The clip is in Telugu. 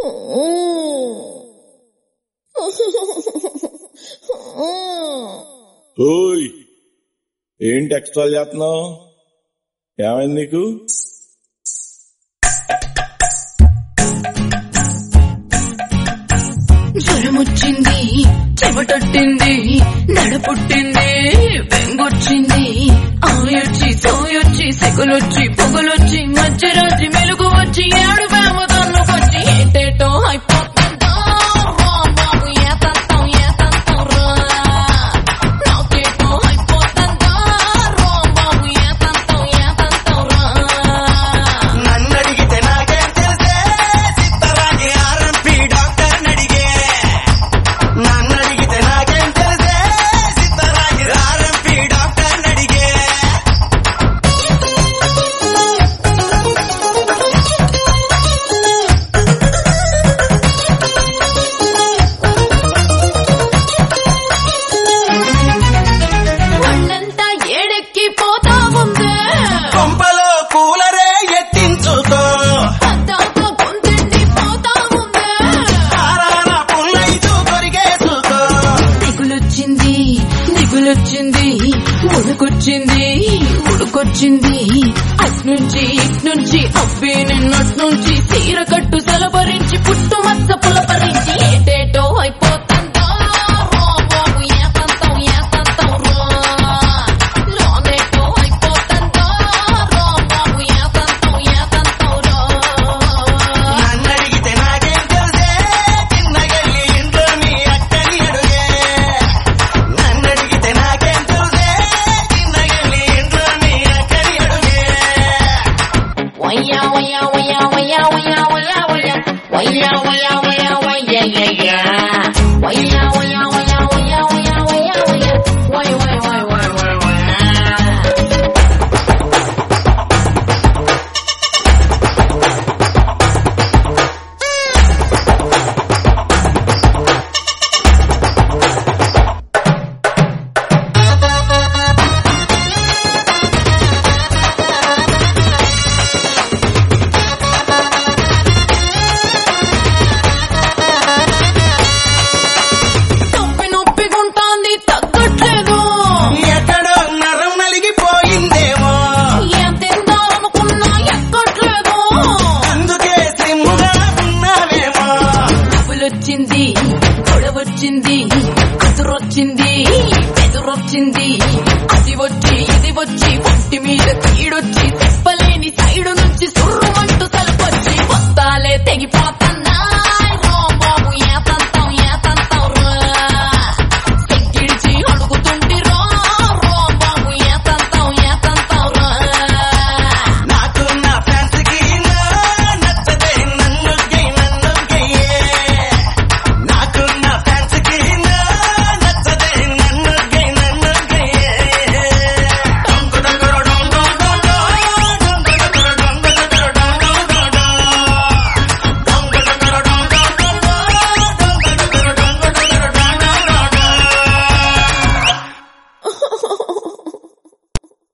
ఓయ్ ఏంటి ఎక్స్ట్రా చేస్తున్నావు ఏమైంది నీకు జ్వరమొచ్చింది చెమటొట్టింది నడపుట్టింది వెంగొచ్చింది ఆయొచ్చి సోయొచ్చి సెగులొచ్చి పొగలొచ్చి మధ్యరాత్రి మెలుగు వచ్చి ఏడు వేమ తన్నుకొచ్చి ఏటేటో అయిపోతుందో బాబు ఏతంతం ఏతంతం రా నాకేటో అయిపోతుందో బాబు ఏతంతం ఏతంతం రా నన్నడిగితే నాకేం తెలిసే చిత్తరాని ఆర్ఎంపీ డాక్టర్ నడిగే నన్నడిగితే నాకేం తెలిసే చిత్తరాని ఆర్ఎంపీ డాక్టర్ నడిగే ఒళ్ళంతా ఏడెక్కి పోతా ఉందే కొంపలో కూలరే ఎత్తించుకో పద్దాక గొంతెండి పోతా ఉందే కారాన పుల్లైతూ కొరిగేసుకో దిగులొచ్చింది దిగులొచ్చింది ఉడుకొచ్చింది ఉడుకొచ్చింది అట్నుంచి ఇట్నుంచి అబ్బే నిన్నట్నుంచి తీర కట్టు సలపరించి పుట్టు మచ్చ